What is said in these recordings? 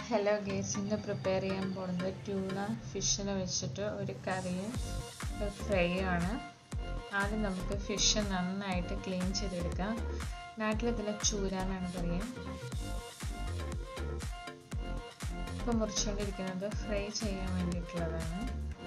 hello guys ഇന്ന് prepare ചെയ്യാൻ പോകുന്നത് ട്യൂണ ഫിഷിനെ വെച്ചിട്ട് ഒരു കറിയും ഒരു ഫ്രൈയും ആണ് ആദ്യം നമുക്ക് ഫിഷ് നന്നായിട്ട് ക്ലീൻ ചെയ്തെടുക്കാം നാട്ടിൽ ഇതിനെ ചൂര എന്നാണ് പറയുക ഇപ്പോൾ മുറിച്ചുകൊണ്ടിരിക്കുന്നത് ഫ്രൈ ചെയ്യാൻ വേണ്ടിയിട്ടുള്ളതാണ്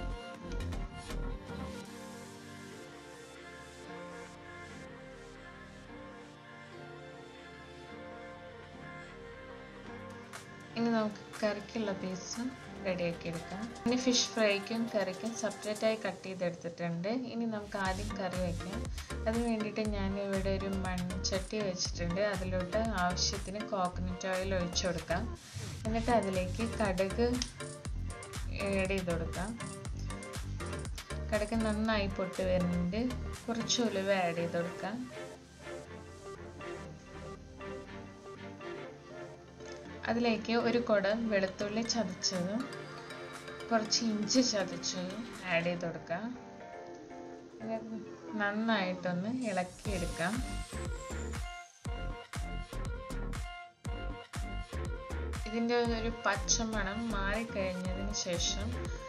ഇനി നമുക്ക് കറിക്കുള്ള പീസ് റെഡിയാക്കി എടുക്കാം ഇനി ഫിഷ് ഫ്രൈക്കും കറിക്കും സെപ്പറേറ്റ് ആയി കട്ട് ചെയ്തെടുത്തിട്ടുണ്ട് ഇനി നമുക്ക് ആദ്യം കറി വയ്ക്കാം അതിന് വേണ്ടിയിട്ട് ഞാൻ ഇവിടെ ഒരു മൺചട്ടി വെച്ചിട്ടുണ്ട് അതിലോട്ട് ആവശ്യത്തിന് കോക്കനട്ട് ഓയിൽ ഒഴിച്ചു കൊടുക്കാം എന്നിട്ട് അതിലേക്ക് കടുക് ആഡ് ചെയ്ത് കൊടുക്കാം കടുക് നന്നായി പൊട്ടി വരുന്നുണ്ട് കുറച്ച് ഉലുവ ആഡ് ചെയ്ത് കൊടുക്കാം അതിലേക്ക് ഒരു കുടം വെളുത്തുള്ളി ചതച്ചതും കുറച്ച് ഇഞ്ചി ചതച്ചതും ആഡ് ചെയ്ത് കൊടുക്കാം നന്നായിട്ടൊന്ന് ഇളക്കിയെടുക്കാം ഇതിൻ്റെ ഒരു പച്ചമണം മാറിക്കഴിഞ്ഞതിന് ശേഷം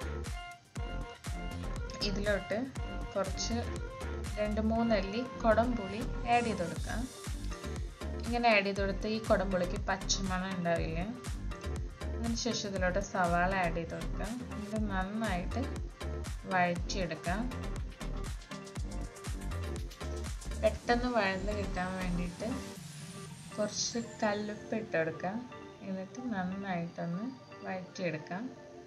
ഇതിലോട്ട് കുറച്ച് രണ്ട് മൂന്നല്ലി കുടംപുളി ആഡ് ചെയ്ത് കൊടുക്കാം ഇങ്ങനെ ആഡ് ചെയ്ത് കൊടുത്ത് ഈ കുടംപുളിക്ക് പച്ചമണം ഉണ്ടാവില്ല അതിന് ശേഷം ഇതിലോട്ട് സവാള ആഡ് ചെയ്ത് കൊടുക്കാം ഇത് നന്നായിട്ട് വഴറ്റിയെടുക്കാം പെട്ടെന്ന് വഴന്ന് കിട്ടാൻ വേണ്ടിയിട്ട് കുറച്ച് കല്ലുപ്പ് ഇട്ട് കൊടുക്കാം എന്നിട്ട് നന്നായിട്ടൊന്ന് വഴറ്റിയെടുക്കാം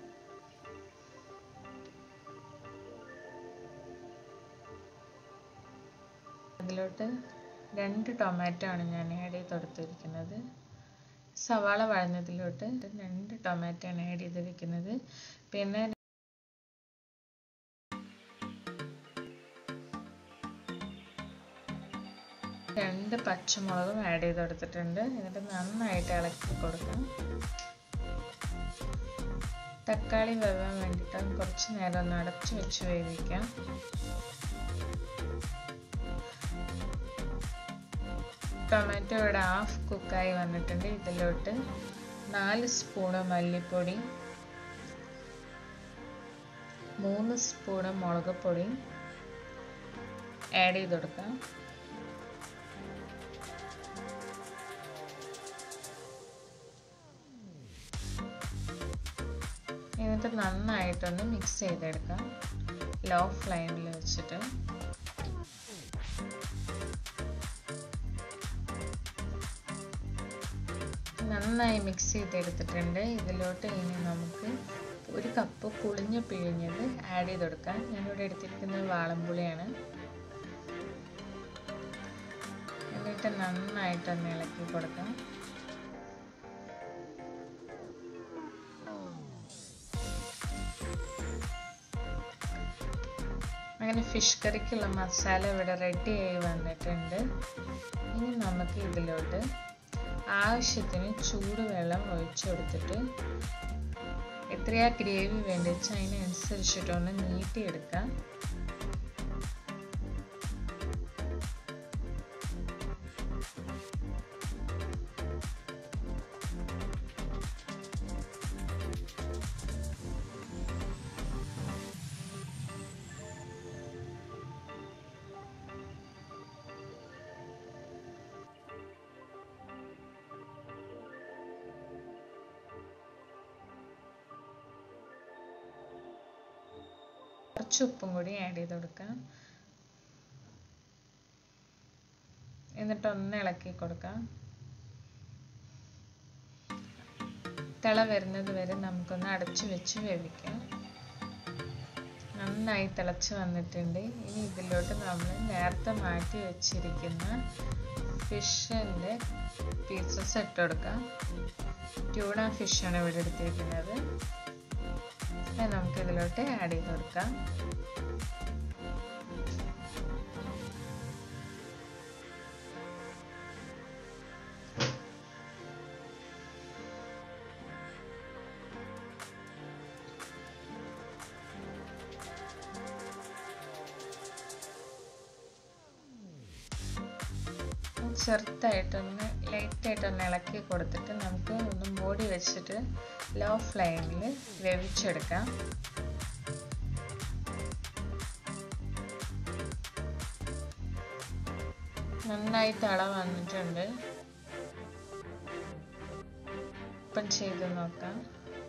അതിലോട്ട് രണ്ട് ടൊമാറ്റോ ആണ് ഞാൻ ആഡ് ചെയ്ത് കൊടുത്തിരിക്കുന്നത് സവാള വഴഞ്ഞതിലോട്ട് രണ്ട് ടൊമാറ്റോ ആണ് ആഡ് ചെയ്ത് വെക്കുന്നത് പിന്നെ രണ്ട് പച്ചമുളകും ആഡ് ചെയ്ത് കൊടുത്തിട്ടുണ്ട് എന്നിട്ട് നന്നായിട്ട് ഇളക്കി കൊടുക്കാം തക്കാളി വേവാൻ വേണ്ടിയിട്ട് കുറച്ച് നേരം ഒന്ന് അടച്ചു വെച്ച് വേവിക്കാം ടൊമാറ്റോ ഇവിടെ ഹാഫ് കുക്കായി വന്നിട്ടുണ്ട് ഇതിലോട്ട് നാല് സ്പൂണ് മല്ലിപ്പൊടി മൂന്ന് സ്പൂണ് മുളക് പൊടി ആഡ് ചെയ്ത് കൊടുക്കാം എന്നിട്ട് നന്നായിട്ടൊന്ന് മിക്സ് ചെയ്തെടുക്കാം ലോ ഫ്ലെയിമിൽ വെച്ചിട്ട് നന്നായി മിക്സ് ചെയ്തെടുത്തിട്ടുണ്ട് ഇതിലോട്ട് ഇനി നമുക്ക് ഒരു കപ്പ് പുളിഞ്ഞ് പിഴിഞ്ഞത് ആഡ് ചെയ്ത് കൊടുക്കാം ഞാനിവിടെ എടുത്തിരിക്കുന്നത് വാളംപുളിയാണ് എന്നിട്ട് നന്നായിട്ടൊന്ന് ഇളക്കി കൊടുക്കാം അങ്ങനെ ഫിഷ് കറിക്കുള്ള മസാല ഇവിടെ റെഡി ആയി വന്നിട്ടുണ്ട് ഇനി നമുക്ക് ഇതിലോട്ട് ആവശ്യത്തിന് ചൂടുവെള്ളം ഒഴിച്ചു കൊടുത്തിട്ട് എത്രയാ ഗ്രേവി വേണ്ടി വെച്ചാൽ അതിനനുസരിച്ചിട്ടൊന്ന് നീട്ടിയെടുക്കാം കുറച്ച് ഉപ്പും കൂടി ആഡ് ചെയ്ത് കൊടുക്കാം എന്നിട്ട് ഒന്ന് ഇളക്കി കൊടുക്കാം തിള വരുന്നത് വരെ നമുക്കൊന്ന് അടച്ചു വെച്ച് വേവിക്കാം നന്നായി തിളച്ച് വന്നിട്ടുണ്ട് ഇനി ഇതിലോട്ട് നമ്മൾ നേരത്തെ മാറ്റി വെച്ചിരിക്കുന്ന ഫിഷിൻ്റെ പീസസ് ഇട്ട് കൊടുക്കാം ട്യൂണ ഫിഷാണ് ഇവിടെ എടുത്തിരിക്കുന്നത് നമുക്ക് ഇതിലോട്ട് ആഡ് ചെയ്ത് കൊടുക്കാം ചെറുതായിട്ടൊന്ന് ലൈറ്റായിട്ടൊന്ന് ഇളക്കി കൊടുത്തിട്ട് നമുക്ക് ഒന്ന് മൂടി വെച്ചിട്ട് ലോ ഫ്ലെയിമിൽ വേവിച്ചെടുക്കാം നന്നായി തള വന്നിട്ടുണ്ട് ഓപ്പൺ ചെയ്ത് നോക്കാം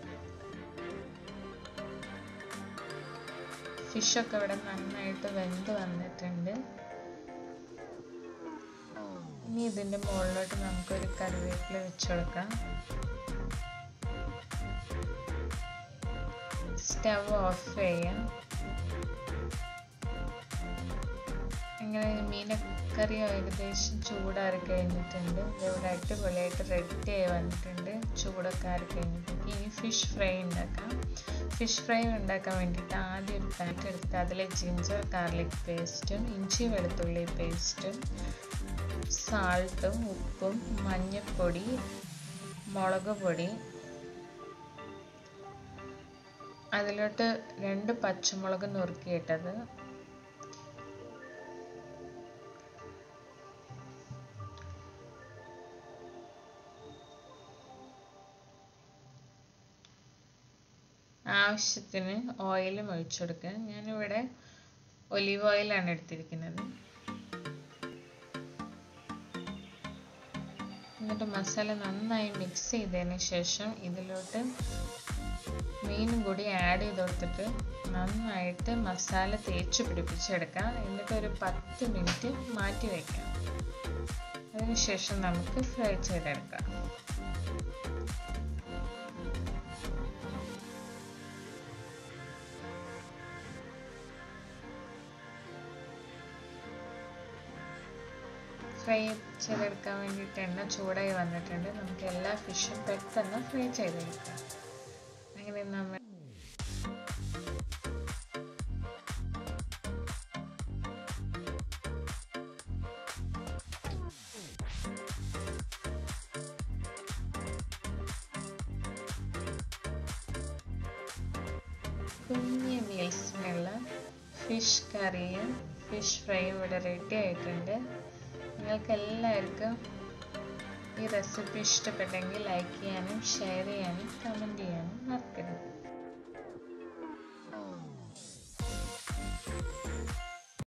ഫിഷൊക്കെ ഇവിടെ നന്നായിട്ട് വെന്ത് വന്നിട്ടുണ്ട് ഇനി ഇതിൻ്റെ മുകളിലോട്ട് നമുക്കൊരു കറിവേപ്പില വെച്ച് കൊടുക്കാം സ്റ്റവ് ഓഫ് ചെയ്യാം ഇങ്ങനെ മീനക്കറി ഏകദേശം ചൂടാറി കഴിഞ്ഞിട്ടുണ്ട് ഇവിടെ അടിപൊളിയായിട്ട് റെഡി ആയി വന്നിട്ടുണ്ട് ചൂടൊക്കെ ആറി കഴിഞ്ഞിട്ടുണ്ട് ഇനി ഫിഷ് ഫ്രൈ ഉണ്ടാക്കാം ഫിഷ് ഫ്രൈ ഉണ്ടാക്കാൻ വേണ്ടിയിട്ട് ആദ്യം ഒരു പാക്ക് എടുത്ത് അതിൽ ജിഞ്ചർ ഗാർലിക് പേസ്റ്റും ഇഞ്ചി വെളുത്തുള്ളി പേസ്റ്റും സാൾട്ടും ഉപ്പും മഞ്ഞൾപ്പൊടി മുളക് പൊടി അതിലോട്ട് രണ്ട് പച്ചമുളക് നുറുക്കിയിട്ടത് ആവശ്യത്തിന് ഓയിലും ഒഴിച്ചു കൊടുക്കുക ഞാനിവിടെ ഒലീവ് ഓയിലാണ് എടുത്തിരിക്കുന്നത് എന്നിട്ട് മസാല നന്നായി മിക്സ് ചെയ്തതിന് ശേഷം ഇതിലോട്ട് മീനും കൂടി ആഡ് ചെയ്ത് കൊടുത്തിട്ട് നന്നായിട്ട് മസാല തേച്ച് പിടിപ്പിച്ചെടുക്കാം എന്നിട്ട് ഒരു പത്ത് മിനിറ്റ് മാറ്റി വയ്ക്കാം അതിനുശേഷം നമുക്ക് ഫ്രൈ ചെയ്തെടുക്കാം ഫ്രൈ ചെയ്തെടുക്കാൻ വേണ്ടിയിട്ട് എണ്ണ ചൂടായി വന്നിട്ടുണ്ട് നമുക്ക് എല്ലാ ഫിഷും പെട്ടെന്ന് ഫ്രൈ ചെയ്തെടുക്കാം അങ്ങനെ നമ്മൾ കുഞ്ഞ് മീൽസിനുള്ള ഫിഷ് കറിയും ഫിഷ് ഫ്രൈയും ഇവിടെ റെഡി ആയിട്ടുണ്ട് നിങ്ങൾക്ക് എല്ലാവർക്കും ഈ റെസിപ്പി ഇഷ്ടപ്പെട്ടെങ്കിൽ ലൈക്ക് ചെയ്യാനും ഷെയർ ചെയ്യാനും കമൻറ്റ് ചെയ്യാനും മറക്കരുത്